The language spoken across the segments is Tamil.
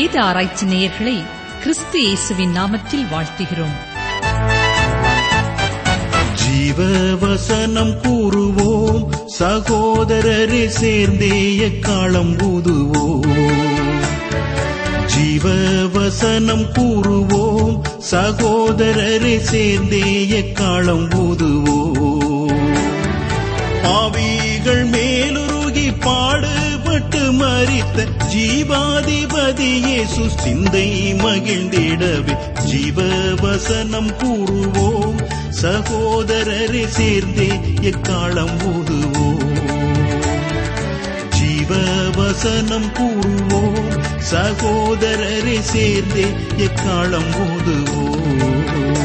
வேத ஆராய்ச்சி நேயர்களை கிறிஸ்து இயேசுவின் நாமத்தில் வாழ்த்துகிறோம் ஜீவ வசனம் கூறுவோம் சகோதரரே சேர்ந்தே எக்காலம் ஊதுவோம் ஜீவ வசனம் கூறுவோம் சகோதரரே சேர்ந்தே எக்காலம் ஊதுவோம் ஆவிகள் மேலுருகி பாடுபட்டு மறித்த ஜீவாதிபதி இயேசு சிந்தை மகிழ்ந்திடவே ஜீவ வசனம் கூறுவோம் சகோதரரை சேர்ந்தே எக்காலம் ஊதுவோம் ஜீவ வசனம் கூறுவோம் சகோதரரை சேர்ந்தே எக்காலம் ஊதுவோம்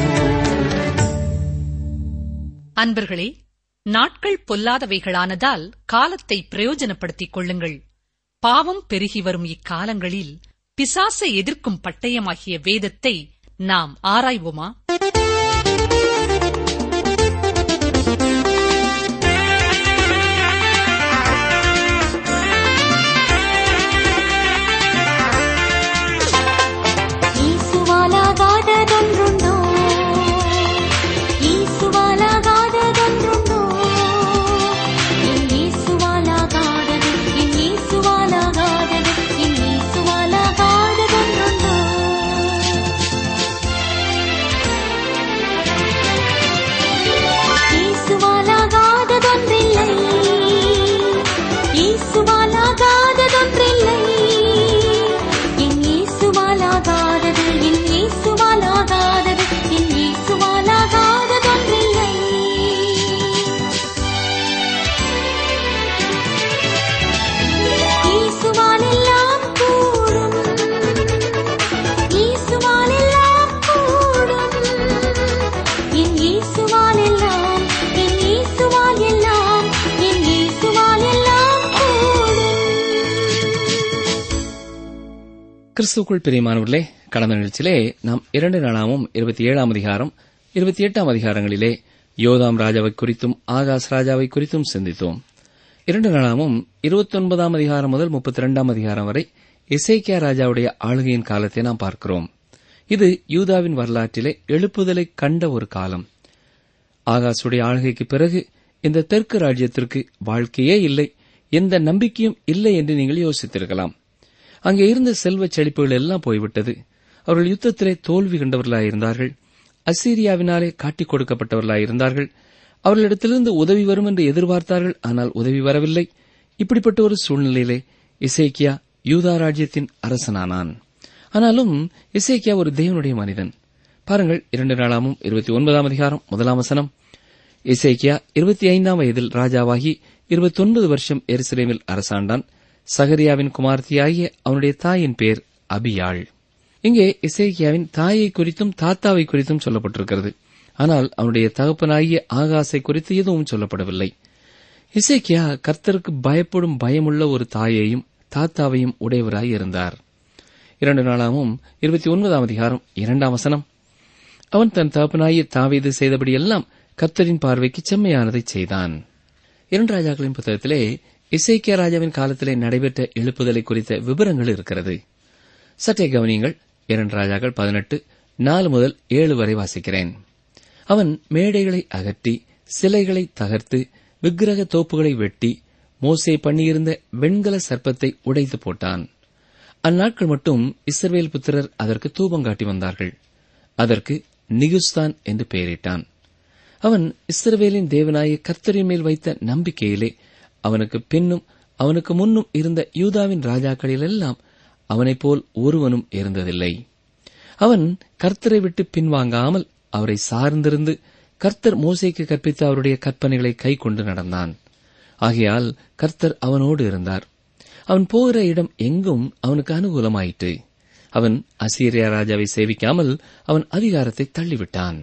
அன்பர்களே நாட்கள் பொல்லாதவைகளானதால் காலத்தை பிரயோஜனப்படுத்திக் கொள்ளுங்கள் பாவம் பெருகி வரும் இக்காலங்களில் பிசாசை எதிர்க்கும் பட்டயமாகிய வேதத்தை நாம் ஆராய்வோமா ஈசுவாலாகாததொன்றுண்டோ ஈசுவாலாகாததொன்றுண்டோ என் ஈசுவாலாகாதது என் ஈசுவாலாகாதது என் ஈசுவாலாகாததொன்றுண்டோ ஈசுவாலாகாததொன்றில்லை ஈசுவாலாகாததொன்றில்லை என் ஈசுவாலாகாதது என் ஈசுவாலாகாதது என் ஈசுவாலாகாததொன்றில்லை ஈசுவாலெல்லாம் கூடும் ஈசுவாலெல்லாம் கூடும் என் ஈசுவாலெல்லாம் என் ஈசுவாலெல்லாம் என் ஈசுவாலெல்லாம் கூடும் கிறிஸ்துக்குள் பிரியமானவர்களே கடந்த நிகழ்ச்சியிலே நாம் இரண்டு நாளாமும் இருபத்தி ஏழாம் அதிகாரம் இருபத்தி எட்டாம் அதிகாரங்களிலே யோதாம் ராஜாவை குறித்தும் ஆகாஸ் ராஜாவை குறித்தும் சிந்தித்தோம் இரண்டு நாளாமும் இருபத்தொன்பதாம் அதிகாரம் முதல் முப்பத்தி இரண்டாம் அதிகாரம் வரை இசைக்கியா ராஜாவுடைய ஆளுகையின் காலத்தை நாம் பார்க்கிறோம் இது யூதாவின் வரலாற்றிலே எழுப்புதலை கண்ட ஒரு காலம் ஆகாசுடைய ஆளுகைக்கு பிறகு இந்த தெற்கு ராஜ்யத்திற்கு வாழ்க்கையே இல்லை எந்த நம்பிக்கையும் இல்லை என்று நீங்கள் யோசித்திருக்கலாம் அங்கே இருந்த செல்வச் செழிப்புகள் எல்லாம் போய்விட்டது அவர்கள் யுத்தத்திலே தோல்வி கண்டவர்களாயிருந்தார்கள் அசீரியாவினாலே காட்டிக் கொடுக்கப்பட்டவர்களாயிருந்தார்கள் அவர்களிடத்திலிருந்து உதவி வரும் என்று எதிர்பார்த்தார்கள் ஆனால் உதவி வரவில்லை இப்படிப்பட்ட ஒரு சூழ்நிலையிலே இசைக்கியா யூதா ராஜ்யத்தின் அரசனானான் ஆனாலும் இசைக்கியா ஒரு தேவனுடைய மனிதன் பாருங்கள் இரண்டு நாளாமும் இருபத்தி ஒன்பதாம் அதிகாரம் முதலாம் வசனம் இசைக்கியா இருபத்தி ஐந்தாம் வயதில் ராஜாவாகி இருபத்தொன்பது வருஷம் எருசலேமில் அரசாண்டான் சகரியாவின் குமார்த்தியாகிய அவனுடைய தாயின் பேர் அபியாள் இங்கே இசைக்கியாவின் தாயை குறித்தும் தாத்தாவை குறித்தும் சொல்லப்பட்டிருக்கிறது ஆனால் அவனுடைய தகப்பனாகிய ஆகாசை குறித்து எதுவும் சொல்லப்படவில்லை இசைக்கியா கர்த்தருக்கு பயப்படும் பயமுள்ள ஒரு தாயையும் தாத்தாவையும் உடையவராய் இருந்தார் இரண்டு நாளாகவும் இருபத்தி ஒன்பதாம் அதிகாரம் இரண்டாம் வசனம் அவன் தன் தகப்பனாகிய தாவீது செய்தபடியெல்லாம் கர்த்தரின் பார்வைக்கு செம்மையானதை செய்தான் இரண்டு ராஜாக்களின் புத்தகத்திலே இசைக்கியா ராஜாவின் காலத்திலே நடைபெற்ற எழுப்புதலை குறித்த விவரங்கள் இருக்கிறது சற்றே கவனியுங்கள் இரண்டு ராஜாக்கள் பதினெட்டு நாலு முதல் ஏழு வரை வாசிக்கிறேன் அவன் மேடைகளை அகற்றி சிலைகளை தகர்த்து விக்கிரக தோப்புகளை வெட்டி மோசே பண்ணியிருந்த வெண்கல சர்ப்பத்தை உடைத்து போட்டான் அந்நாட்கள் மட்டும் இஸ்ரவேல் புத்திரர் அதற்கு தூபம் காட்டி வந்தார்கள் அதற்கு நிகுஸ்தான் என்று பெயரிட்டான் அவன் இஸ்ரவேலின் தேவனாய கர்த்தரின் மேல் வைத்த நம்பிக்கையிலே அவனுக்கு பின்னும் அவனுக்கு முன்னும் இருந்த யூதாவின் ராஜாக்களிலெல்லாம் அவனைப் போல் ஒருவனும் இருந்ததில்லை அவன் கர்த்தரை விட்டு பின்வாங்காமல் அவரை சார்ந்திருந்து கர்த்தர் மோசேக்கு கற்பித்த அவருடைய கற்பனைகளை கை கொண்டு நடந்தான் ஆகையால் கர்த்தர் அவனோடு இருந்தார் அவன் போகிற இடம் எங்கும் அவனுக்கு அனுகூலமாயிற்று அவன் அசீரியா ராஜாவை சேவிக்காமல் அவன் அதிகாரத்தை தள்ளிவிட்டான்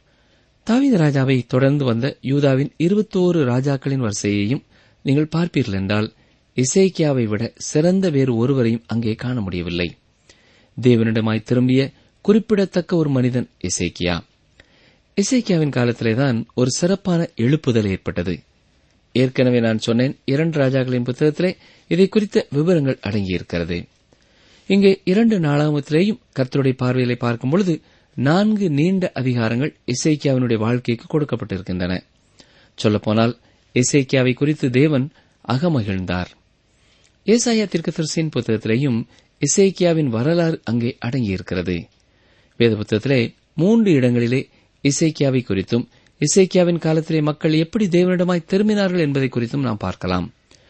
தாவீது ராஜாவை தொடர்ந்து வந்த யூதாவின் இருபத்தோரு ராஜாக்களின் வரிசையையும் நீங்கள் பார்ப்பீர்கள் என்றால் இசைக்கியாவை விட சிறந்த வேறு ஒருவரையும் அங்கே காண முடியவில்லை தேவனிடமாய் திரும்பிய குறிப்பிடத்தக்க ஒரு மனிதன் இசைக்கியா இசைக்கியாவின் காலத்திலேதான் ஒரு சிறப்பான எழுப்புதல் ஏற்பட்டது ஏற்கனவே நான் சொன்னேன் இரண்டு ராஜாக்களின் புத்தகத்திலே இதை குறித்த விவரங்கள் அடங்கியிருக்கிறது இங்கே இரண்டு நாளாகமத்திலேயும் கர்த்தருடைய பார்வையிலே பார்க்கும் பொழுது நான்கு நீண்ட அதிகாரங்கள் இசைக்கியாவினுடைய வாழ்க்கைக்கு கொடுக்கப்பட்டிருக்கின்றன சொல்லப்போனால் இசைக்கியாவை குறித்து தேவன் அகமகிழ்ந்தார் ஏசாயா தீர்க்கதரிசியின் புத்தகத்திலேயும் இசைக்கியாவின் வரலாறு அங்கே அடங்கியிருக்கிறது வேத புத்தகத்திலே மூன்று இடங்களிலே இசைக்கியாவை குறித்தும் இசைக்கியாவின் காலத்திலே மக்கள் எப்படி தேவனிடமாய் திரும்பினார்கள் என்பதை குறித்தும் நாம் பார்க்கலாம்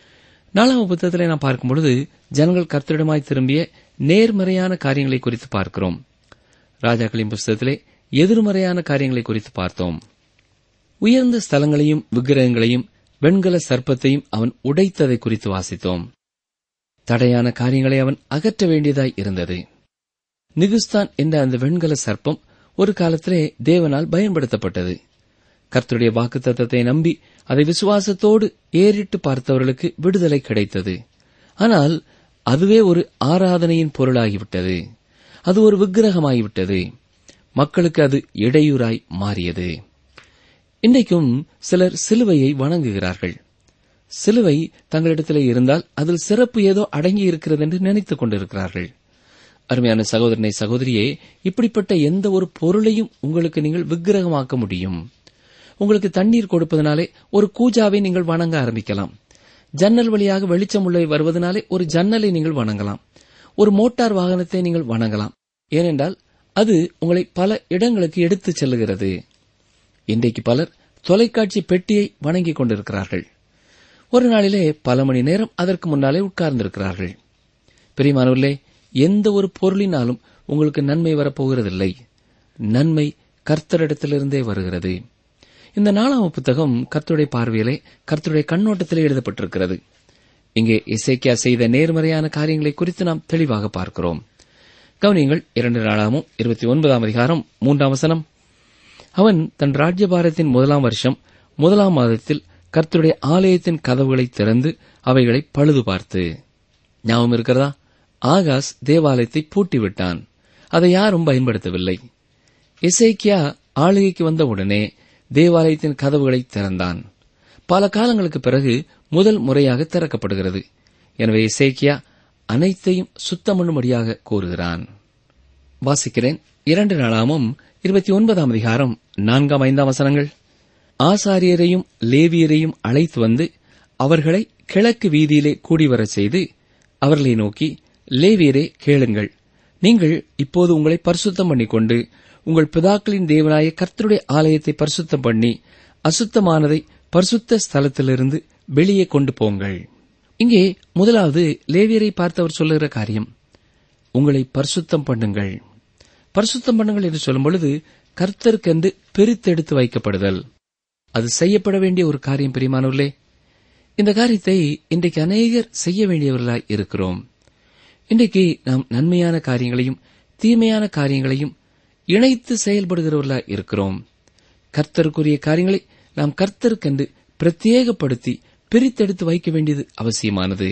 நாலாம் புத்தகத்திலே நாம் பார்க்கும் பொழுது ஜனங்கள் கர்த்தரிடமாய் திரும்பிய நேர்மறையான காரியங்களை குறித்து பார்க்கிறோம் ராஜாக்களின் புஸ்தகத்திலே எதிர்மறையான காரியங்களை குறித்து பார்த்தோம் உயர்ந்த ஸ்தலங்களையும் விக்கிரகங்களையும் வெண்கல சர்ப்பத்தையும் அவன் உடைத்ததை குறித்து வாசித்தோம் தடையான காரியங்களை அவன் அகற்ற வேண்டியதாய் இருந்தது நிகுஸ்தான் என்ற அந்த வெண்கல சர்ப்பம் ஒரு காலத்திலே தேவனால் பயன்படுத்தப்பட்டது கர்த்தருடைய வாக்குத்தத்தத்தை நம்பி அதை விசுவாசத்தோடு ஏறிட்டு பார்த்தவர்களுக்கு விடுதலை கிடைத்தது ஆனால் அதுவே ஒரு ஆராதனையின் பொருளாகிவிட்டது அது ஒரு விக்கிரகமாகிவிட்டது மக்களுக்கு அது இடையூறாய் மாறியது இன்றைக்கும் சிலர் சிலுவையை வணங்குகிறார்கள் சிலுவை தங்களிடத்திலே இருந்தால் அதில் சிறப்பு ஏதோ அடங்கி இருக்கிறது என்று நினைத்துக் கொண்டிருக்கிறார்கள் அருமையான சகோதரனை சகோதரியே இப்படிப்பட்ட எந்த ஒரு பொருளையும் உங்களுக்கு நீங்கள் விக்கிரகமாக்க முடியும் உங்களுக்கு தண்ணீர் கொடுப்பதனாலே ஒரு கூஜாவை நீங்கள் வணங்க ஆரம்பிக்கலாம் ஜன்னல் வழியாக வெளிச்சம் உள்ளே வருவதனாலே ஒரு ஜன்னலை நீங்கள் வணங்கலாம் ஒரு மோட்டார் வாகனத்தை நீங்கள் வணங்கலாம் ஏனென்றால் அது உங்களை பல இடங்களுக்கு எடுத்துச் செல்லுகிறது இன்றைக்கு பலர் தொலைக்காட்சி பெட்டியை வணங்கிக் கொண்டிருக்கிறார்கள் ஒரு நாளிலே பல மணி நேரம் அதற்கு முன்னாலே உட்கார்ந்திருக்கிறார்கள் பிரியமானவர்களே எந்த ஒரு பொருளினாலும் உங்களுக்கு நன்மை வரப்போகிறதில்லை நன்மை கர்த்தரிடத்திலிருந்தே வருகிறது இந்த நாலாம் புத்தகம் கர்த்தருடைய பார்வையிலே கர்த்தருடைய கண்ணோட்டத்திலே எழுதப்பட்டிருக்கிறது இங்கே இசைக்கியா செய்த நேர்மறையான காரியங்களை குறித்து நாம் தெளிவாக பார்க்கிறோம் கவனியங்கள் இரண்டு நாளாமும் இருபத்தி ஒன்பதாம் அதிகாரம் மூன்றாம் வசனம் அவன் தன் ராஜ்யபாரத்தின் முதலாம் வருஷம் முதலாம் மாதத்தில் கர்த்தருடைய ஆலயத்தின் கதவுகளை திறந்து அவைகளை பழுது பார்த்து ஞாபகம் இருக்கிறதா ஆகாஸ் தேவாலயத்தை பூட்டிவிட்டான் அதை யாரும் பயன்படுத்தவில்லை இசைக்கியா ஆளுகைக்கு வந்தவுடனே தேவாலயத்தின் கதவுகளை திறந்தான் பல காலங்களுக்கு பிறகு முதல் முறையாக திறக்கப்படுகிறது எனவே இசைக்கியா அனைத்தையும் சுத்தம் பண்ணும்படியாக கூறுகிறான் வாசிக்கிறேன் இரண்டு நாளாமும் இருபத்தி ஒன்பதாம் அதிகாரம் நான்காம் ஐந்தாம் வசனங்கள் ஆசாரியரையும் லேவியரையும் அழைத்து வந்து அவர்களை கிழக்கு வீதியிலே கூடிவரச் செய்து அவர்களை நோக்கி லேவியரே கேளுங்கள் நீங்கள் இப்போது உங்களை பரிசுத்தம் பண்ணிக்கொண்டு உங்கள் பிதாக்களின் தேவனாய கர்த்தருடைய ஆலயத்தை பரிசுத்தம் பண்ணி அசுத்தமானதை பரிசுத்த ஸ்தலத்திலிருந்து வெளியே கொண்டு போங்கள் இங்கே முதலாவது லேவியரை பார்த்தவர் சொல்லுகிற காரியம் உங்களை பரிசுத்தம் பண்ணுங்கள் பரிசுத்தம் பண்ணுங்கள் என்று சொல்லும் பொழுது கர்த்தருக்கென்று பிரித்தெடுத்து வைக்கப்படுதல் அது செய்யப்பட வேண்டிய ஒரு காரியம் பிரியமானவர்களே இந்த காரியத்தை இன்றைக்கு அநேகர் செய்ய வேண்டியவர்களாய் இருக்கிறோம் இன்றைக்கு நாம் நன்மையான காரியங்களையும் தீமையான காரியங்களையும் இணைத்து செயல்படுகிறவர்களாய் இருக்கிறோம் கர்த்தருக்குரிய காரியங்களை நாம் கர்த்தருக்கென்று பிரத்யேகப்படுத்தி பிரித்தெடுத்து வைக்க வேண்டியது அவசியமானது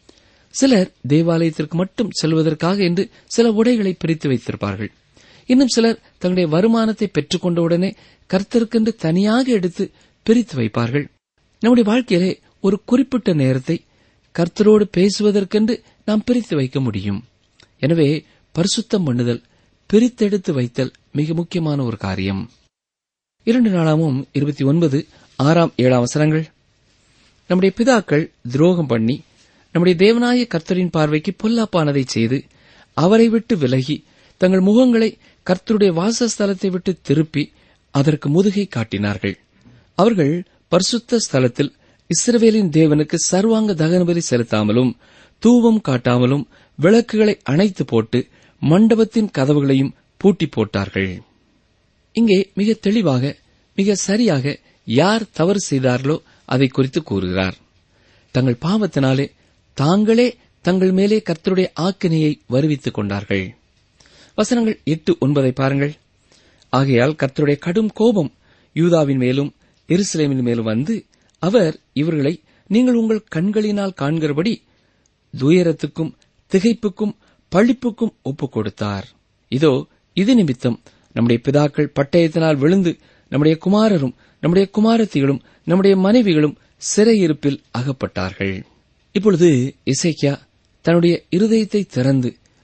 சிலர் தேவாலயத்திற்கு மட்டும் செல்வதற்காக என்று சில உடைகளை பிரித்து வைத்திருப்பார்கள் இன்னும் சிலர் தங்களுடைய வருமானத்தை பெற்றுக்கொண்டவுடனே கர்த்தருக்கென்று தனியாக எடுத்து பிரித்து வைப்பார்கள் நம்முடைய வாழ்க்கையிலே ஒரு குறிப்பிட்ட நேரத்தை கர்த்தரோடு பேசுவதற்கென்று நாம் பிரித்து வைக்க முடியும் எனவே பரிசுத்தம் பண்ணுதல் பிரித்தெடுத்து வைத்தல் மிக முக்கியமான ஒரு காரியம் இரண்டு நாளாமும் இருபத்தி ஒன்பது ஆறாம் ஏழாம் அவசரங்கள் நம்முடைய பிதாக்கள் துரோகம் பண்ணி நம்முடைய தேவனாய கர்த்தரின் பார்வைக்கு பொல்லாப்பானதை செய்து அவரை விட்டு விலகி தங்கள் முகங்களை கர்த்தருடைய வாசஸ்தலத்தை விட்டு திருப்பி அதற்கு முதுகை காட்டினார்கள் அவர்கள் பரிசுத்த ஸ்தலத்தில் இஸ்ரவேலின் தேவனுக்கு சர்வாங்க தகனபலி செலுத்தாமலும் தூவம் காட்டாமலும் விளக்குகளை அணைத்து போட்டு மண்டபத்தின் கதவுகளையும் பூட்டி போட்டார்கள் இங்கே மிக தெளிவாக மிக சரியாக யார் தவறு செய்தார்களோ அதை குறித்து கூறுகிறார் தங்கள் பாவத்தினாலே தாங்களே தங்கள் மேலே கர்த்தருடைய ஆக்கினையை வருவித்துக் கொண்டார்கள் வசனங்கள் எட்டு ஒன்பதை பாருங்கள் ஆகையால் கர்த்தருடைய கடும் கோபம் யூதாவின் மேலும் எருசலேமின் மேலும் வந்து அவர் இவர்களை நீங்கள் உங்கள் கண்களினால் காண்கிறபடி துயரத்துக்கும் திகைப்புக்கும் பழிப்புக்கும் ஒப்புக் கொடுத்தார் இதோ இது நிமித்தம் நம்முடைய பிதாக்கள் பட்டயத்தினால் விழுந்து நம்முடைய குமாரரும் நம்முடைய குமாரத்திகளும் நம்முடைய மனைவிகளும் சிறையிருப்பில் அகப்பட்டார்கள் இப்பொழுது இசைக்கியா தன்னுடைய இருதயத்தை திறந்து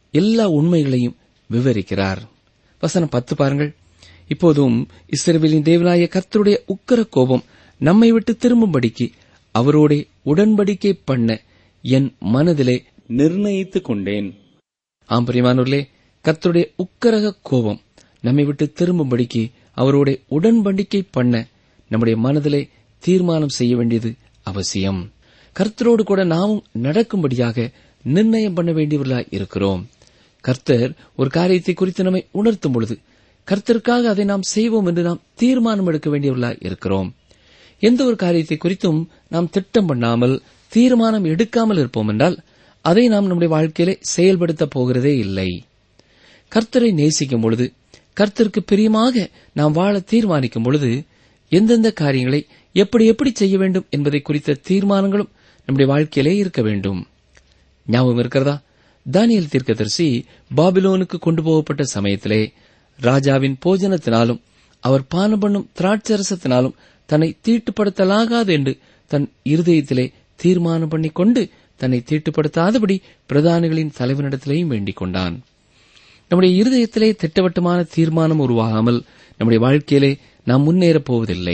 எல்லா உண்மைகளையும் விவரிக்கிறார் வசனம் பத்து பாருங்கள் இப்போதும் இஸ்ரவேலின் தேவனாய கர்த்தருடைய உக்கர கோபம் நம்மை விட்டு திரும்பும்படிக்கு அவரோட உடன்படிக்கை பண்ண என் மனதிலே நிர்ணயித்துக் கொண்டேன் ஆம் பிரியமானவர்களே கர்த்தருடைய உக்கரக கோபம் நம்மை விட்டு திரும்பும்படிக்கு அவரோட உடன்படிக்கை பண்ண நம்முடைய மனதிலே தீர்மானம் செய்ய வேண்டியது அவசியம் கர்த்தரோடு கூட நாமும் நடக்கும்படியாக நிர்ணயம் பண்ண வேண்டியவர்களாய் இருக்கிறோம் கர்த்தர் ஒரு காரியத்தை குறித்து நம்மை உணர்த்தும் பொழுது கர்த்தருக்காக அதை நாம் செய்வோம் என்று நாம் தீர்மானம் எடுக்க வேண்டியவர்களாய் இருக்கிறோம் எந்த ஒரு காரியத்தை குறித்தும் நாம் திட்டம் பண்ணாமல் தீர்மானம் எடுக்காமல் இருப்போம் என்றால் அதை நாம் நம்முடைய வாழ்க்கையிலே செயல்படுத்த போகிறதே இல்லை கர்த்தரை நேசிக்கும் பொழுது கர்த்தருக்கு பிரியமாக நாம் வாழ தீர்மானிக்கும் பொழுது எந்தெந்த காரியங்களை எப்படி எப்படி செய்ய வேண்டும் என்பதை குறித்த தீர்மானங்களும் நம்முடைய வாழ்க்கையிலே இருக்க வேண்டும் ஞாபகம் இருக்கிறதா தானியல் தீர்க்கதரிசி பாபிலோனுக்கு கொண்டு போகப்பட்ட சமயத்திலே ராஜாவின் போஜனத்தினாலும் அவர் பானம் பண்ணும் திராட்சரசத்தினாலும் தன்னை தீட்டுப்படுத்தலாகாது என்று தன் இருதயத்திலே தீர்மானம் பண்ணிக் கொண்டு தன்னை தீட்டுப்படுத்தாதபடி பிரதானிகளின் தலைவனிடத்திலேயும் வேண்டிக் கொண்டான் நம்முடைய இருதயத்திலே திட்டவட்டமான தீர்மானம் உருவாகாமல் நம்முடைய வாழ்க்கையிலே நாம் முன்னேறப் போவதில்லை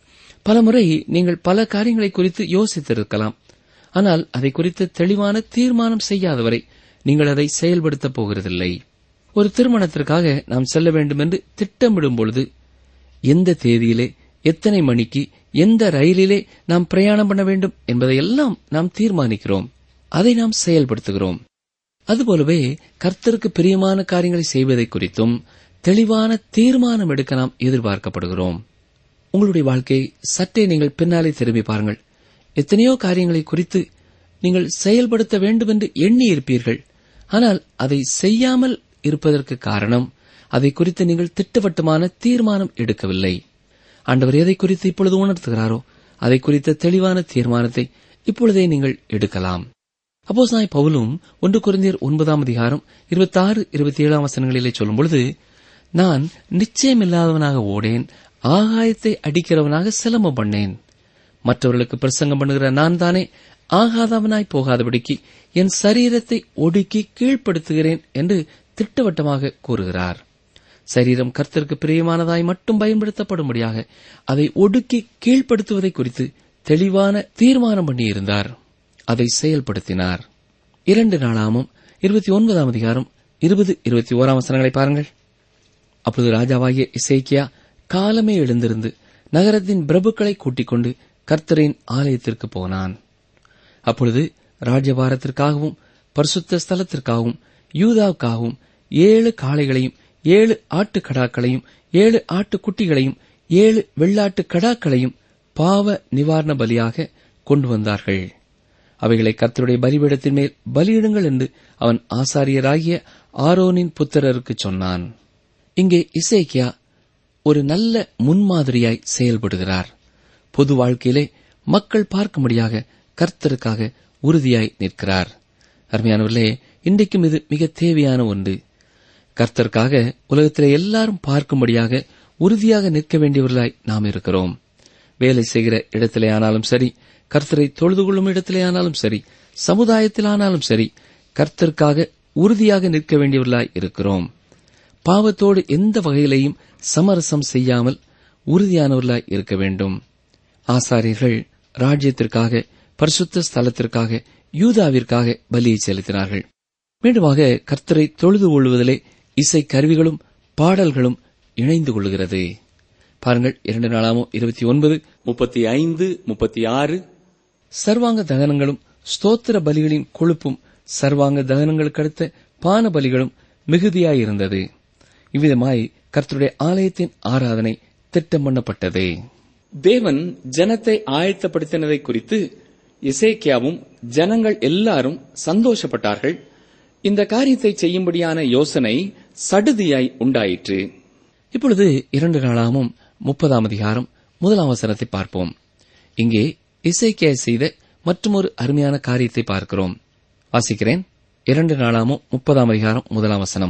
பலமுறை நீங்கள் பல காரியங்களை குறித்து யோசித்திருக்கலாம் ஆனால் அதை குறித்து தெளிவான தீர்மானம் செய்யாதவரை நீங்கள் அதை செயல்படுத்தப் போகிறதில்லை ஒரு திருமணத்திற்காக நாம் செல்ல வேண்டும் என்று திட்டமிடும் பொழுது எந்த தேதியிலே எத்தனை மணிக்கு எந்த ரயிலிலே நாம் பிரயாணம் பண்ண வேண்டும் என்பதையெல்லாம் நாம் தீர்மானிக்கிறோம் அதை நாம் செயல்படுத்துகிறோம் அதுபோலவே கர்த்தருக்கு பிரியமான காரியங்களை செய்வதை குறித்தும் தெளிவான தீர்மானம் எடுக்க நாம் எதிர்பார்க்கப்படுகிறோம் உங்களுடைய வாழ்க்கையை சற்றே நீங்கள் பின்னாலே திரும்பி பாருங்கள் எத்தனையோ காரியங்களை குறித்து நீங்கள் செயல்படுத்த வேண்டும் என்று எண்ணி இருப்பீர்கள் ஆனால் அதை செய்யாமல் இருப்பதற்கு காரணம் அதை குறித்து நீங்கள் திட்டவட்டமான தீர்மானம் எடுக்கவில்லை ஆண்டவர் எதை குறித்து இப்பொழுது உணர்த்துகிறாரோ அதை குறித்த தெளிவான தீர்மானத்தை இப்பொழுதே நீங்கள் எடுக்கலாம் அப்போஸ்தாய் பவுலும் ஒன்று குறைந்தர் ஒன்பதாம் அதிகாரம் இருபத்தாறு இருபத்தி ஏழாம் வசனங்களிலே சொல்லும் பொழுது நான் நிச்சயமில்லாதவனாக ஓடேன் ஆகாயத்தை அடிக்கிறவனாக சிலம்பம் பண்ணேன் மற்றவர்களுக்கு பிரசங்கம் பண்ணுகிற நான் தானே ஆகாதவனாய் போகாதபடிக்கு என் சரீரத்தை ஒடுக்கி கீழ்ப்படுத்துகிறேன் என்று திட்டவட்டமாக கூறுகிறார் சரீரம் கர்த்தருக்கு பிரியமானதாய் மட்டும் பயன்படுத்தப்படும்படியாக அதை ஒடுக்கி கீழ்ப்படுத்துவதை குறித்து தெளிவான தீர்மானம் பண்ணியிருந்தார் அதை செயல்படுத்தினார் இரண்டு நாளாமும் இருபத்தி ஒன்பதாம் அதிகாரம் இருபது இருபத்தி ஓராம் வசனங்களை பாருங்கள் அப்பொழுது ராஜாவாகிய இசைக்கியா காலமே எழுந்திருந்து நகரத்தின் பிரபுக்களை கூட்டிக் கொண்டு கர்த்தரின் ஆலயத்திற்கு போனான் அப்பொழுது ராஜ்யபாரத்திற்காகவும் பரிசுத்த ஸ்தலத்திற்காகவும் யூதாவுக்காகவும் ஏழு காளைகளையும் ஏழு ஆட்டுக்கடாக்களையும் ஏழு ஆட்டுக்குட்டிகளையும் ஏழு வெள்ளாட்டு கடாக்களையும் பாவ நிவாரண பலியாக கொண்டு வந்தார்கள் அவைகளை கர்த்தருடைய பலிபீடத்தின் மேல் பலியிடுங்கள் என்று அவன் ஆசாரியராகிய ஆரோனின் புத்திரருக்கு சொன்னான் இங்கே இசைக்கியா ஒரு நல்ல முன்மாதிரியாய் செயல்படுகிறார் பொது வாழ்க்கையிலே மக்கள் பார்க்கும்படியாக கர்த்தருக்காக உறுதியாய் நிற்கிறார் அருமையானவர்களே இன்றைக்கும் இது மிக தேவையான ஒன்று கர்த்தருக்காக உலகத்திலே எல்லாரும் பார்க்கும்படியாக உறுதியாக நிற்க வேண்டியவர்களாய் நாம் இருக்கிறோம் வேலை செய்கிற இடத்திலே ஆனாலும் சரி கர்த்தரை தொழுது கொள்ளும் இடத்திலே ஆனாலும் சரி சமுதாயத்தில் ஆனாலும் சரி கர்த்தருக்காக உறுதியாக நிற்க வேண்டியவர்களாய் இருக்கிறோம் பாவத்தோடு எந்த வகையிலையும் சமரசம் செய்யாமல் உறுதியானவர்களாய் இருக்க வேண்டும் ஆசாரியர்கள் ராஜ்யத்திற்காக பரிசுத்த ஸ்தலத்திற்காக யூதாவிற்காக பலியை செலுத்தினார்கள் மீண்டுமாக கர்த்தரை தொழுது கொள்வதிலே இசை கருவிகளும் பாடல்களும் இணைந்து கொள்கிறது பாருங்கள் இரண்டு நாளாமோ இருபத்தி ஒன்பது முப்பத்தி ஐந்து முப்பத்தி ஆறு சர்வாங்க தகனங்களும் ஸ்தோத்திர பலிகளின் கொழுப்பும் சர்வாங்க தகனங்களுக்கு அடுத்த பான பலிகளும் மிகுதியாயிருந்தது இவ்விதமாய் கர்த்தருடைய ஆலயத்தின் ஆராதனை திட்டம் பண்ணப்பட்டது தேவன் ஜனத்தை ஆயத்தப்படுத்தினதை குறித்து இசைக்கியாவும் ஜனங்கள் எல்லாரும் சந்தோஷப்பட்டார்கள் இந்த காரியத்தை செய்யும்படியான யோசனை சடுதியாய் உண்டாயிற்று இப்பொழுது இரண்டு நாளாமும் முப்பதாம் அதிகாரம் முதலாம் வசனத்தை பார்ப்போம் இங்கே இசைக்கியா செய்த மற்றொரு அருமையான காரியத்தை பார்க்கிறோம் வாசிக்கிறேன் இரண்டு நாளாமும் முப்பதாம் அதிகாரம் முதலாம் வசனம்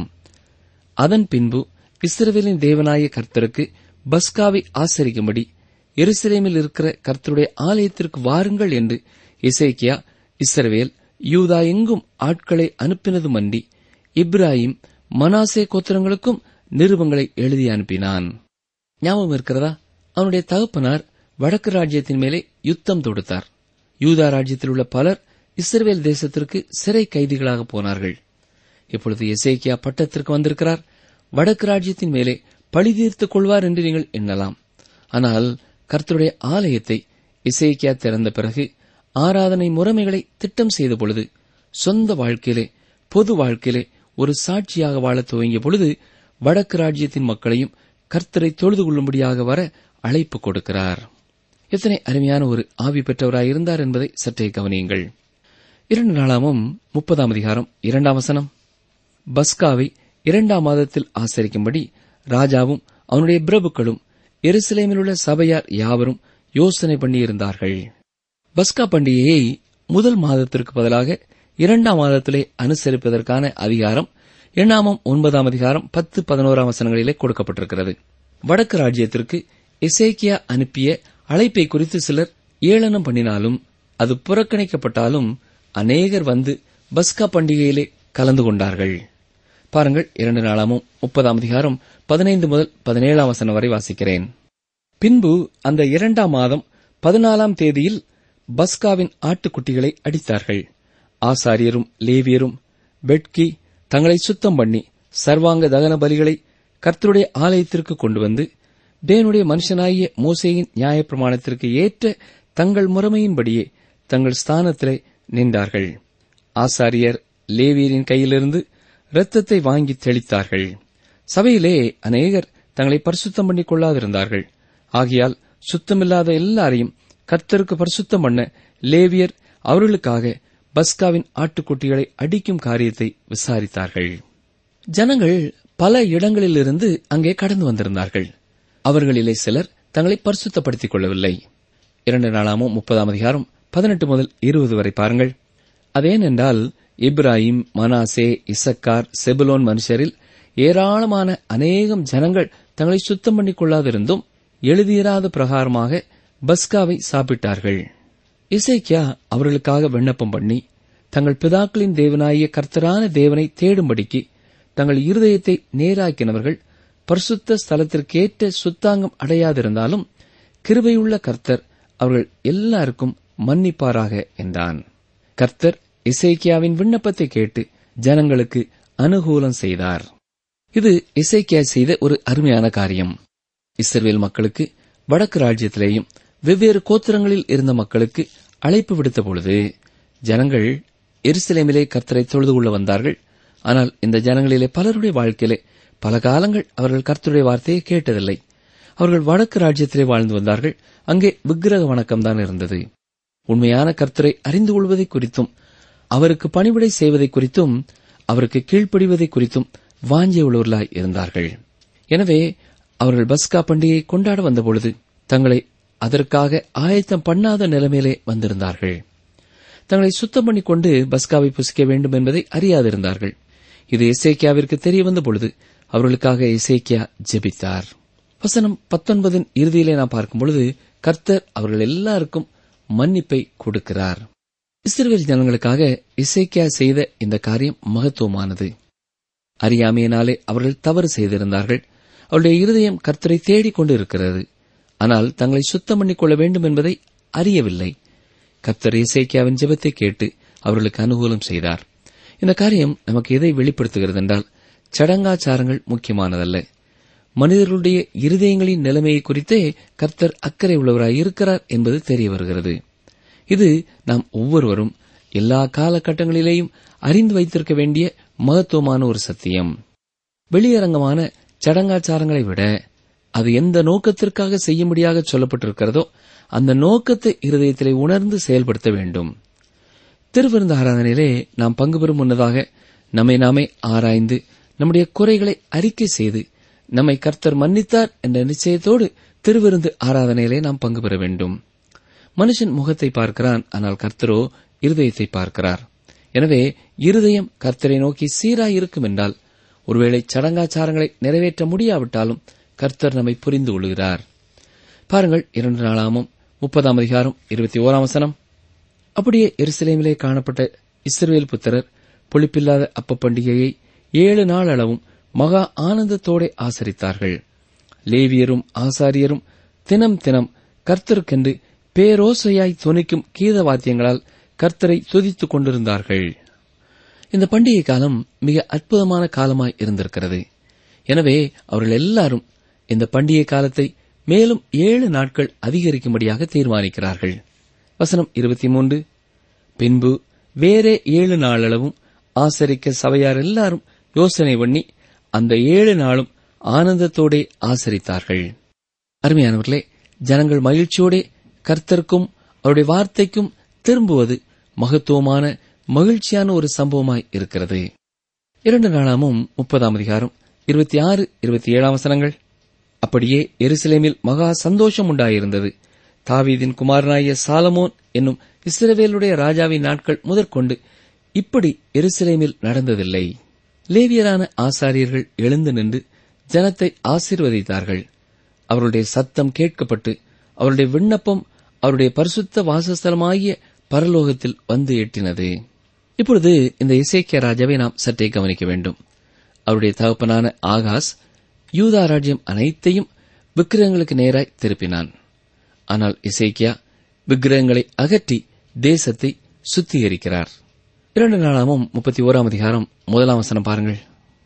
அதன் பின்பு இஸ்ரவேலின் தேவனாய கர்த்தருக்கு பஸ்காவை ஆசரிக்கும்படி எருசலேமில் இருக்கிற கர்த்தருடைய ஆலயத்திற்கு வாருங்கள் என்று இசைக்கியா இஸ்ரவேல் யூதா எங்கும் ஆட்களை அனுப்பினதுமன்றி இப்ராஹிம் மனாசே கோத்திரங்களுக்கும் நிருபங்களை எழுதி அனுப்பினான் ஞாபகம் இருக்கிறதா அவனுடைய தகப்பனார் வடக்கு ராஜ்யத்தின் மேலே யுத்தம் தொடுத்தார் யூதா ராஜ்யத்தில் உள்ள பலர் இஸ்ரவேல் தேசத்திற்கு சிறை கைதிகளாக போனார்கள் இப்பொழுது எசேக்கியா பட்டத்திற்கு வந்திருக்கிறார் வடக்கு ராஜ்யத்தின் மேலே பழி தீர்த்துக் கொள்வார் என்று நீங்கள் எண்ணலாம் ஆனால் கர்த்தருடைய ஆலயத்தை இசைக்கியா திறந்த பிறகு ஆராதனை முறைமைகளை திட்டம் செய்த பொழுது சொந்த வாழ்க்கையிலே பொது வாழ்க்கையிலே ஒரு சாட்சியாக வாழத் துவங்கிய பொழுது வடக்கு ராஜ்யத்தின் மக்களையும் கர்த்தரை தொழுது கொள்ளும்படியாக வர அழைப்பு கொடுக்கிறார் எத்தனை அருமையான ஒரு ஆவி பெற்றவராய் இருந்தார் என்பதை சற்றே கவனியுங்கள் இரண்டு நாளாமும் முப்பதாம் அதிகாரம் இரண்டாம் வசனம் பஸ்காவை இரண்டாம் மாதத்தில் ஆசரிக்கும்படி ராஜாவும் அவனுடைய பிரபுக்களும் எருசலேமில் உள்ள சபையார் யாவரும் யோசனை பண்ணியிருந்தார்கள் பஸ்கா பண்டிகையை முதல் மாதத்திற்கு பதிலாக இரண்டாம் மாதத்திலே அனுசரிப்பதற்கான அதிகாரம் எண்ணாமம் ஒன்பதாம் அதிகாரம் பத்து பதினோராம் வசனங்களிலே கொடுக்கப்பட்டிருக்கிறது வடக்கு ராஜ்யத்திற்கு இசேக்கியா அனுப்பிய அழைப்பை குறித்து சிலர் ஏளனம் பண்ணினாலும் அது புறக்கணிக்கப்பட்டாலும் அநேகர் வந்து பஸ்கா பண்டிகையிலே கலந்து கொண்டார்கள் பாருங்கள் இரண்டு நாளாமும் முப்பதாம் அதிகாரம் பதினைந்து முதல் பதினேழாம் வசனம் வரை வாசிக்கிறேன் பின்பு அந்த இரண்டாம் மாதம் பதினாலாம் தேதியில் பஸ்காவின் ஆட்டுக்குட்டிகளை அடித்தார்கள் ஆசாரியரும் லேவியரும் பெட்கி தங்களை சுத்தம் பண்ணி சர்வாங்க தகன பலிகளை கர்த்தருடைய ஆலயத்திற்கு கொண்டு வந்து தேவனுடைய மனுஷனாகிய மோசேயின் நியாயப்பிரமாணத்திற்கு ஏற்ற தங்கள் முறைமையின்படியே தங்கள் ஸ்தானத்திலே நின்றார்கள் ஆசாரியர் லேவியரின் கையிலிருந்து இரத்தத்தை வாங்கி தெளித்தார்கள் சபையிலே அநேகர் தங்களை பரிசுத்தம் பண்ணிக் கொள்ளாதிருந்தார்கள் ஆகையால் சுத்தமில்லாத எல்லாரையும் கர்த்தருக்கு பரிசுத்தம் பண்ண லேவியர் அவர்களுக்காக பஸ்காவின் ஆட்டுக்குட்டிகளை அடிக்கும் காரியத்தை விசாரித்தார்கள் ஜனங்கள் பல இடங்களிலிருந்து அங்கே கடந்து வந்திருந்தார்கள் அவர்களிலே சிலர் தங்களை பரிசுத்தப்படுத்திக் கொள்ளவில்லை இரண்டு நாளாமும் முப்பதாம் அதிகாரம் பதினெட்டு முதல் இருபது வரை பாருங்கள் அதேனென்றால் இப்ராஹிம் மனாசே இசக்கார் செபுலோன் மனுஷரில் ஏராளமான அநேகம் ஜனங்கள் தங்களை சுத்தம் பண்ணிக் கொள்ளாதிருந்தும் எழுதியிராத பிரகாரமாக பஸ்காவை சாப்பிட்டார்கள் இசைக்கியா அவர்களுக்காக விண்ணப்பம் பண்ணி தங்கள் பிதாக்களின் தேவனாகிய கர்த்தரான தேவனை தேடும்படிக்கு தங்கள் இருதயத்தை நேராக்கினவர்கள் பரிசுத்த ஸ்தலத்திற்கேற்ற சுத்தாங்கம் அடையாதிருந்தாலும் கிருபையுள்ள கர்த்தர் அவர்கள் எல்லாருக்கும் மன்னிப்பாராக என்றான் கர்த்தர் இசைக்கியாவின் விண்ணப்பத்தை கேட்டு ஜனங்களுக்கு அனுகூலம் செய்தார் இது இசைக்கியா செய்த ஒரு அருமையான காரியம் இஸ்ரவேல் மக்களுக்கு வடக்கு ராஜ்யத்திலேயும் வெவ்வேறு கோத்திரங்களில் இருந்த மக்களுக்கு அழைப்பு விடுத்த பொழுது ஜனங்கள் எருசலேமிலே கர்த்தரை தொழுது கொள்ள வந்தார்கள் ஆனால் இந்த ஜனங்களிலே பலருடைய வாழ்க்கையிலே பல காலங்கள் அவர்கள் கர்த்தருடைய வார்த்தையை கேட்டதில்லை அவர்கள் வடக்கு ராஜ்யத்திலே வாழ்ந்து வந்தார்கள் அங்கே விக்கிரக வணக்கம்தான் இருந்தது உண்மையான கர்த்தரை அறிந்து கொள்வதை குறித்தும் அவருக்கு பணிவிடை செய்வதை குறித்தும் அவருக்கு கீழ்ப்படிவதை குறித்தும் வாஞ்சிய உள்ளவர்களாய் இருந்தார்கள் எனவே அவர்கள் பஸ்கா பண்டிகையை கொண்டாட வந்தபொழுது தங்களை அதற்காக ஆயத்தம் பண்ணாத நிலைமையிலே வந்திருந்தார்கள் தங்களை சுத்தம் பண்ணிக் கொண்டு பஸ்காவை புசிக்க வேண்டும் என்பதை அறியாதிருந்தார்கள் இது இசைக்கியாவிற்கு தெரிய வந்த பொழுது அவர்களுக்காக இசைக்கியா ஜெபித்தார் வசனம் பத்தொன்பதின் இறுதியிலே நாம் பார்க்கும் பொழுது கர்த்தர் அவர்கள் எல்லாருக்கும் மன்னிப்பை கொடுக்கிறார் இஸ்ரேல் ஜனங்களுக்காக இசைக்கியா செய்த இந்த காரியம் மகத்துவமானது அறியாமையினாலே அவர்கள் தவறு செய்திருந்தார்கள் அவருடைய இருதயம் கர்த்தரை தேடிக் கொண்டு இருக்கிறது ஆனால் தங்களை சுத்தம் பண்ணிக் கொள்ள வேண்டும் என்பதை அறியவில்லை கர்த்தர் இசைக்கியாவின் ஜெபத்தை கேட்டு அவர்களுக்கு அனுகூலம் செய்தார் இந்த காரியம் நமக்கு எதை வெளிப்படுத்துகிறது என்றால் சடங்காச்சாரங்கள் முக்கியமானதல்ல மனிதர்களுடைய இருதயங்களின் நிலைமையை குறித்தே கர்த்தர் அக்கறை உள்ளவராய் இருக்கிறார் என்பது தெரிய வருகிறது இது நாம் ஒவ்வொருவரும் எல்லா காலகட்டங்களிலேயும் அறிந்து வைத்திருக்க வேண்டிய மகத்துவமான ஒரு சத்தியம் வெளியரங்கமான சடங்காச்சாரங்களை விட அது எந்த நோக்கத்திற்காக செய்யும்படியாக சொல்லப்பட்டிருக்கிறதோ அந்த நோக்கத்தை இருதயத்திலே உணர்ந்து செயல்படுத்த வேண்டும் திருவிருந்த ஆராதனையிலே நாம் பங்கு பெறும் முன்னதாக நம்மை நாமே ஆராய்ந்து நம்முடைய குறைகளை அறிக்கை செய்து நம்மை கர்த்தர் மன்னித்தார் என்ற நிச்சயத்தோடு திருவிருந்து ஆராதனையிலே நாம் பங்கு பெற வேண்டும் மனுஷன் முகத்தை பார்க்கிறான் ஆனால் கர்த்தரோ இருதயத்தை பார்க்கிறார் எனவே இருதயம் கர்த்தரை நோக்கி சீராய் இருக்கும் என்றால் ஒருவேளை சடங்காச்சாரங்களை நிறைவேற்ற முடியாவிட்டாலும் கர்த்தர் நம்மை புரிந்து கொள்கிறார் பாருங்கள் இரண்டு நாளாமும் முப்பதாம் அதிகாரம் இருபத்தி ஓராம் வசனம் அப்படியே எருசலேமிலே காணப்பட்ட இஸ்ரவேல் புத்திரர் புளிப்பில்லாத அப்ப பண்டிகையை ஏழு நாள் அளவும் மகா ஆனந்தத்தோടെ ஆசரித்தார்கள் லேவியரும் ஆசாரியரும் தினம் தினம் கர்த்தருக்கென்று பேரோசையாய் தொனிக்கும் கீத வாத்தியங்களால் கர்த்தரை துதித்துக் கொண்டிருந்தார்கள் இந்த பண்டிகை காலம் மிக அற்புதமான காலமாய் இருந்திருக்கிறது எனவே அவர்கள் எல்லாரும் இந்த பண்டிகை காலத்தை மேலும் ஏழு நாட்கள் அதிகரிக்கும்படியாக தீர்மானிக்கிறார்கள் வசனம் இருபத்தி மூன்று பின்பு வேறே ஏழு நாளளவும் ஆசரிக்க சபையார் எல்லாரும் யோசனை பண்ணி அந்த ஏழு நாளும் ஆனந்தத்தோடே ஆசரித்தார்கள் அருமையானவர்களே ஜனங்கள் மகிழ்ச்சியோடே கர்த்தருக்கும் அவருடைய வார்த்தைக்கும் திரும்புவது மகத்துவமான மகிழ்ச்சியான ஒரு சம்பவமாய் இருக்கிறது இரண்டு நாளாமும் முப்பதாம் அதிகாரம் இருபத்தி ஆறு இருபத்தி ஏழாம் வசனங்கள் அப்படியே எருசலேமில் மகா சந்தோஷம் உண்டாயிருந்தது தாவீதின் குமாரனாகிய சாலமோன் என்னும் இஸ்ரவேலுடைய ராஜாவின் நாட்கள் முதற்கொண்டு இப்படி எருசலேமில் நடந்ததில்லை லேவியரான ஆசாரியர்கள் எழுந்து நின்று ஜனத்தை ஆசீர்வதித்தார்கள் அவருடைய சத்தம் கேட்கப்பட்டு அவருடைய விண்ணப்பம் அவருடைய பரிசுத்த வாசஸ்தலமாகிய பரலோகத்தில் வந்து எட்டினது இப்பொழுது இந்த இசைக்கிய ராஜாவை நாம் சற்றே கவனிக்க வேண்டும் அவருடைய தகப்பனான ஆகாஸ் யூதா ராஜ்யம் அனைத்தையும் விக்கிரகங்களுக்கு நேராய் திருப்பினான் ஆனால் இசைக்கியா விக்கிரகங்களை அகற்றி தேசத்தை சுத்திகரிக்கிறார் இரண்டு நாளாமும் முப்பத்தி ஓராம் அதிகாரம் முதலாம் வசனம் பாருங்கள்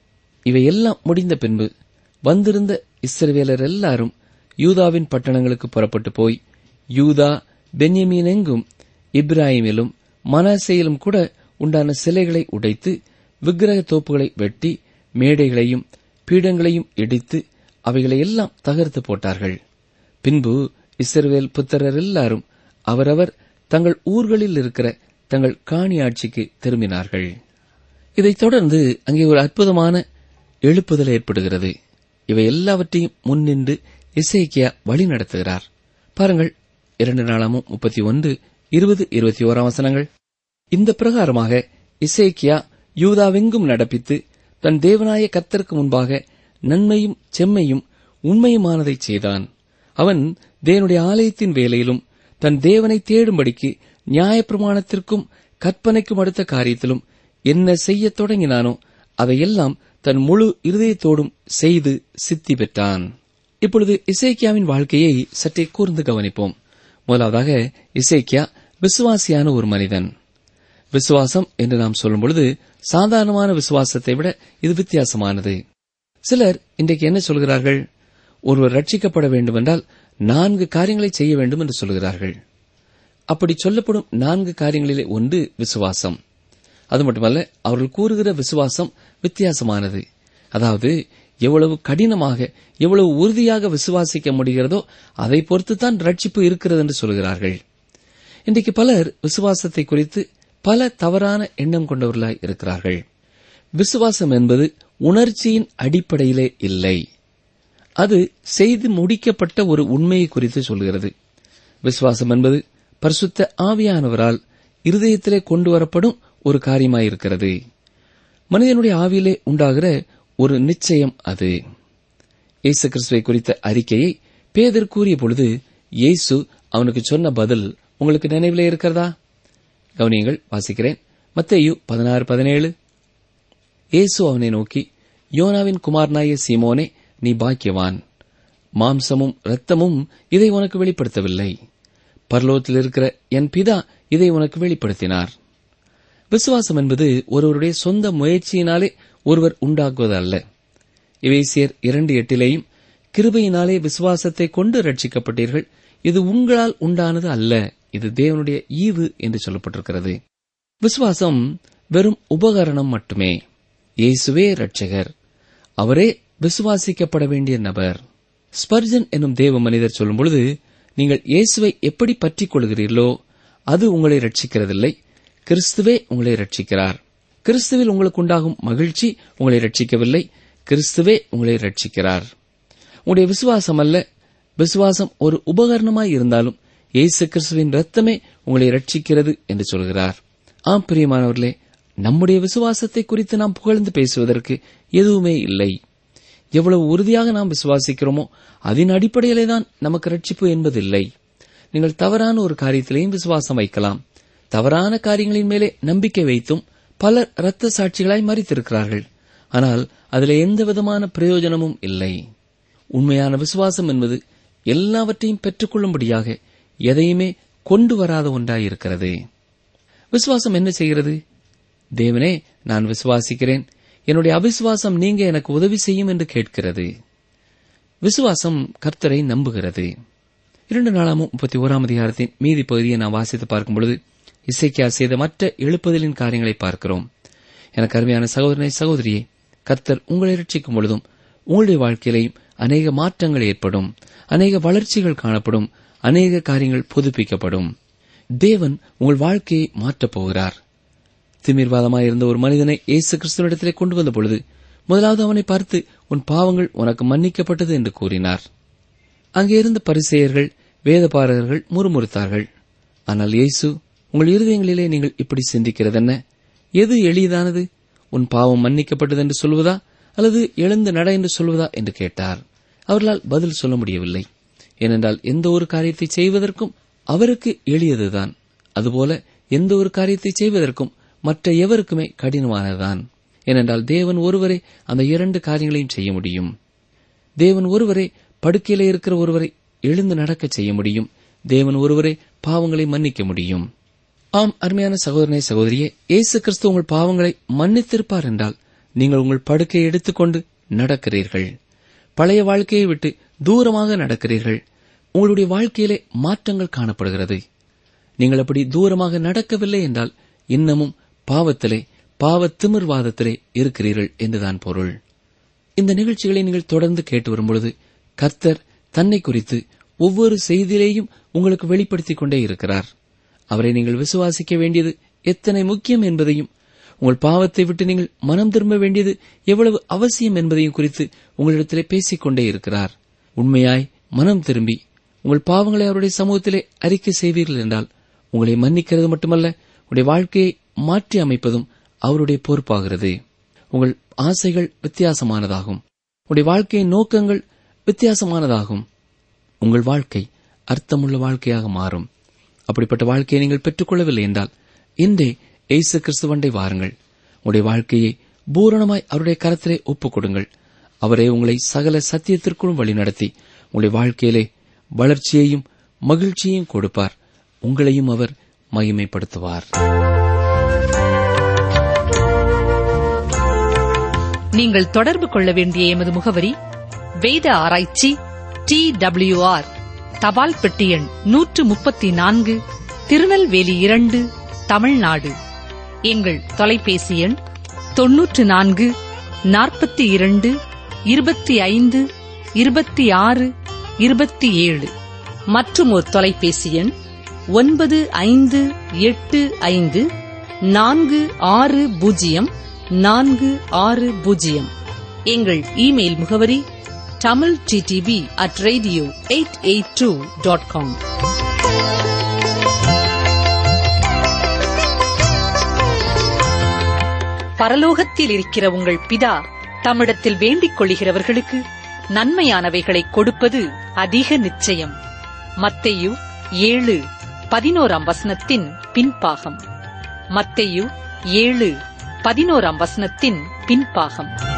இவை எல்லாம் முடிந்த பின்பு வந்திருந்த இஸ்ரவேலர் எல்லாரும் யூதாவின் பட்டணங்களுக்கு புறப்பட்டு போய் யூதா பென்யமீனெங்கும் இப்ராஹிமிலும் மனாசையிலும் கூட உண்டான சிலைகளை உடைத்து விக்கிரக தோப்புகளை வெட்டி மேடைகளையும் பீடங்களையும் இடித்து அவைகளை எல்லாம் தகர்த்து போட்டார்கள் பின்பு இஸ்ரவேல் புத்திரர் எல்லாரும் அவரவர் தங்கள் ஊர்களில் இருக்கிற தங்கள் காணி ஆட்சிக்கு திரும்பினார்கள் இதைத் தொடர்ந்து அங்கே ஒரு அற்புதமான எழுப்புதல் ஏற்படுகிறது இவை எல்லாவற்றையும் முன்னின்று இசைக்கியா வழி நடத்துகிறார் பாருங்கள் இரண்டு நாளாமும் முப்பத்தி ஒன்று இருபது இருபத்தி ஓராம் வசனங்கள் இந்த பிரகாரமாக இசைக்கியா யூதாவெங்கும் நடப்பித்து தன் தேவனாய கர்த்தருக்கு முன்பாக நன்மையும் செம்மையும் உண்மையுமானதைச் செய்தான் அவன் தேவனுடைய ஆலயத்தின் வேலையிலும் தன் தேவனை தேடும்படிக்கு நியாயப்பிரமாணத்திற்கும் கற்பனைக்கும் அடுத்த காரியத்திலும் என்ன செய்யத் தொடங்கினானோ அதையெல்லாம் தன் முழு இருதயத்தோடும் செய்து சித்தி பெற்றான் இப்பொழுது இசைக்கியாவின் வாழ்க்கையை சற்றே கூர்ந்து கவனிப்போம் முதலாவதாக இசைக்கியா விசுவாசியான ஒரு மனிதன் விசுவாசம் என்று நாம் சொல்லும் பொழுது சாதாரணமான விசுவாசத்தை விட இது வித்தியாசமானது சிலர் இன்றைக்கு என்ன சொல்கிறார்கள் ஒருவர் ரட்சிக்கப்பட வேண்டுமென்றால் நான்கு காரியங்களை செய்ய வேண்டும் என்று சொல்கிறார்கள் அப்படி சொல்லப்படும் நான்கு காரியங்களிலே ஒன்று விசுவாசம் அது மட்டுமல்ல அவர்கள் கூறுகிற விசுவாசம் வித்தியாசமானது அதாவது எவ்வளவு கடினமாக எவ்வளவு உறுதியாக விசுவாசிக்க முடிகிறதோ அதை பொறுத்துத்தான் ரட்சிப்பு இருக்கிறது என்று சொல்கிறார்கள் இன்றைக்கு பலர் விசுவாசத்தை குறித்து பல தவறான எண்ணம் கொண்டவர்களாய் இருக்கிறார்கள் விசுவாசம் என்பது உணர்ச்சியின் அடிப்படையிலே இல்லை அது செய்து முடிக்கப்பட்ட ஒரு உண்மையை குறித்து சொல்கிறது விசுவாசம் என்பது பரிசுத்த ஆவியானவரால் இருதயத்திலே கொண்டு வரப்படும் ஒரு காரியமாயிருக்கிறது மனிதனுடைய ஆவியிலே உண்டாகிற ஒரு நிச்சயம் அது இயேசு கிறிஸ்துவை குறித்த அறிக்கையை பேதர் கூறிய பொழுது இயேசு அவனுக்கு சொன்ன பதில் உங்களுக்கு நினைவிலே இருக்கிறதா கவனியங்கள் வாசிக்கிறேன் மத்தேயு பதினாறு பதினேழு இயேசு அவனை நோக்கி யோனாவின் குமாரனாய சீமோனே நீ பாக்கியவான் மாம்சமும் இரத்தமும் இதை உனக்கு வெளிப்படுத்தவில்லை பரலோகத்தில் இருக்கிற என் பிதா இதை உனக்கு வெளிப்படுத்தினார் விசுவாசம் என்பது ஒருவருடைய சொந்த முயற்சியினாலே ஒருவர் உண்டாக்குவது அல்ல இவைசியர் இரண்டு எட்டிலேயும் கிருபையினாலே விசுவாசத்தை கொண்டு ரட்சிக்கப்பட்டீர்கள் இது உங்களால் உண்டானது அல்ல இது தேவனுடைய ஈவு என்று சொல்லப்பட்டிருக்கிறது விசுவாசம் வெறும் உபகரணம் மட்டுமே இயேசுவே ரட்சகர் அவரே விசுவாசிக்கப்பட வேண்டிய நபர் ஸ்பர்ஜன் என்னும் தேவ மனிதர் சொல்லும் பொழுது நீங்கள் இயேசுவை எப்படி பற்றிக் கொள்கிறீர்களோ அது உங்களை ரட்சிக்கிறதில்லை கிறிஸ்துவே உங்களை ரட்சிக்கிறார் கிறிஸ்துவில் உங்களுக்கு உண்டாகும் மகிழ்ச்சி உங்களை ரட்சிக்கவில்லை கிறிஸ்துவே உங்களை ரட்சிக்கிறார் உங்களுடைய விசுவாசம் அல்ல விசுவாசம் ஒரு உபகரணமாய் இருந்தாலும் இயேசு கிறிஸ்துவின் ரத்தமே உங்களை ரட்சிக்கிறது என்று சொல்கிறார் ஆம் பிரியமானவர்களே நம்முடைய விசுவாசத்தை குறித்து நாம் புகழ்ந்து பேசுவதற்கு எதுவுமே இல்லை எவ்வளவு உறுதியாக நாம் விசுவாசிக்கிறோமோ அதன் அடிப்படையிலே தான் நமக்கு ரட்சிப்பு என்பதில்லை நீங்கள் தவறான ஒரு காரியத்திலேயும் விசுவாசம் வைக்கலாம் தவறான காரியங்களின் மேலே நம்பிக்கை வைத்தும் பலர் இரத்த சாட்சிகளாய் மறித்திருக்கிறார்கள் ஆனால் அதில் எந்த விதமான பிரயோஜனமும் இல்லை உண்மையான விசுவாசம் என்பது எல்லாவற்றையும் பெற்றுக்கொள்ளும்படியாக எதையுமே கொண்டு வராத ஒன்றாயிருக்கிறது விசுவாசம் என்ன செய்கிறது தேவனே நான் விசுவாசிக்கிறேன் என்னுடைய அவிசுவாசம் நீங்க எனக்கு உதவி செய்யும் என்று கேட்கிறது விசுவாசம் கர்த்தரை நம்புகிறது இரண்டு நாளாமும் முப்பத்தி ஓராம் அதிகாரத்தின் மீதி பகுதியை நான் வாசித்து பார்க்கும் பொழுது இசைக்கியா செய்த மற்ற எழுப்புதலின் காரியங்களை பார்க்கிறோம் எனக்கு அருமையான சகோதரனை சகோதரியே கர்த்தர் உங்களை ரட்சிக்கும் பொழுதும் உங்களுடைய வாழ்க்கையிலையும் அநேக மாற்றங்கள் ஏற்படும் அநேக வளர்ச்சிகள் காணப்படும் அநேக காரியங்கள் புதுப்பிக்கப்படும் தேவன் உங்கள் வாழ்க்கையை மாற்றப் போகிறார் திமிர்வாதமாய் இருந்த ஒரு மனிதனை இயேசு கிறிஸ்துவிடத்திலே கொண்டு வந்த பொழுது முதலாவது அவனை பார்த்து உன் பாவங்கள் உனக்கு மன்னிக்கப்பட்டது என்று கூறினார் அங்கே இருந்த பரிசேயர்கள் வேதபாரகர்கள் முறுமுறுத்தார்கள் ஆனால் இயேசு உங்கள் இருதயங்களிலே நீங்கள் இப்படி சிந்திக்கிறதென்ன எது எளிதானது உன் பாவம் மன்னிக்கப்பட்டது என்று சொல்வதா அல்லது எழுந்து நட என்று சொல்வதா என்று கேட்டார் அவர்களால் பதில் சொல்ல முடியவில்லை ஏனென்றால் எந்த ஒரு காரியத்தை செய்வதற்கும் அவருக்கு எளியதுதான் அதுபோல எந்த ஒரு காரியத்தை செய்வதற்கும் மற்ற எவருக்குமே கடினமானதுதான் ஏனென்றால் தேவன் ஒருவரே அந்த இரண்டு காரியங்களையும் செய்ய முடியும் தேவன் ஒருவரே படுக்கையிலே இருக்கிற ஒருவரை எழுந்து நடக்க செய்ய முடியும் தேவன் ஒருவரே பாவங்களை மன்னிக்க முடியும் ஆம் அருமையான சகோதரனை சகோதரியே இயேசு கிறிஸ்து உங்கள் பாவங்களை மன்னித்திருப்பார் என்றால் நீங்கள் உங்கள் படுக்கையை எடுத்துக்கொண்டு நடக்கிறீர்கள் பழைய வாழ்க்கையை விட்டு தூரமாக நடக்கிறீர்கள் உங்களுடைய வாழ்க்கையிலே மாற்றங்கள் காணப்படுகிறது நீங்கள் அப்படி தூரமாக நடக்கவில்லை என்றால் இன்னமும் பாவத்திலே பாவ திமிர்வாதத்திலே இருக்கிறீர்கள் என்றுதான் பொருள் இந்த நிகழ்ச்சிகளை நீங்கள் தொடர்ந்து கேட்டு வரும்பொழுது கர்த்தர் தன்னை குறித்து ஒவ்வொரு செய்தியிலேயும் உங்களுக்கு வெளிப்படுத்திக் கொண்டே இருக்கிறார் அவரை நீங்கள் விசுவாசிக்க வேண்டியது எத்தனை முக்கியம் என்பதையும் உங்கள் பாவத்தை விட்டு நீங்கள் மனம் திரும்ப வேண்டியது எவ்வளவு அவசியம் என்பதையும் குறித்து உங்களிடத்திலே பேசிக் கொண்டே இருக்கிறார் உண்மையாய் மனம் திரும்பி உங்கள் பாவங்களை அவருடைய சமூகத்திலே அறிக்கை செய்வீர்கள் என்றால் உங்களை மன்னிக்கிறது மட்டுமல்ல உங்களுடைய வாழ்க்கையை மாற்றி அமைப்பதும் அவருடைய பொறுப்பாகிறது உங்கள் ஆசைகள் வித்தியாசமானதாகும் உங்களுடைய வாழ்க்கையின் நோக்கங்கள் வித்தியாசமானதாகும் உங்கள் வாழ்க்கை அர்த்தமுள்ள வாழ்க்கையாக மாறும் அப்படிப்பட்ட வாழ்க்கையை நீங்கள் பெற்றுக்கொள்ளவில்லை என்றால் இன்றே இயேசு கிறிஸ்துவண்டை வாருங்கள் உங்களுடைய வாழ்க்கையை பூரணமாய் அவருடைய கரத்திலே ஒப்புக் கொடுங்கள் அவரே உங்களை சகல சத்தியத்திற்குள்ளும் வழிநடத்தி உங்களுடைய வாழ்க்கையிலே வளர்ச்சியையும் மகிழ்ச்சியையும் கொடுப்பார் உங்களையும் அவர் மகிமைப்படுத்துவார் நீங்கள் தொடர்பு கொள்ள வேண்டிய எமது முகவரி வேத ஆராய்ச்சி டி ஆர் தபால் பெட்டி எண் நூற்று முப்பத்தி நான்கு திருநெல்வேலி இரண்டு தமிழ்நாடு எங்கள் தொலைபேசி எண் தொன்னூற்று நான்கு நாற்பத்தி இரண்டு இருபத்தி ஐந்து இருபத்தி ஆறு இருபத்தி ஏழு மற்றும் ஒரு தொலைபேசி எண் ஒன்பது ஐந்து எட்டு ஐந்து நான்கு ஆறு பூஜ்ஜியம் நான்கு ஆறு பூஜ்ஜியம் எங்கள் இமெயில் முகவரி Tamil TTV at radio eight eight two dot com பரலோகத்தில் இருக்கிற உங்கள் பிதா தம்மிடத்தில் வேண்டிக் கொள்கிறவர்களுக்கு நன்மையானவைகளை கொடுப்பது அதிக நிச்சயம் மத்தேயு ஏழு பதினோராம் வசனத்தின் பின்பாகம் மத்தேயு ஏழு பதினோராம் வசனத்தின் பின்பாகம்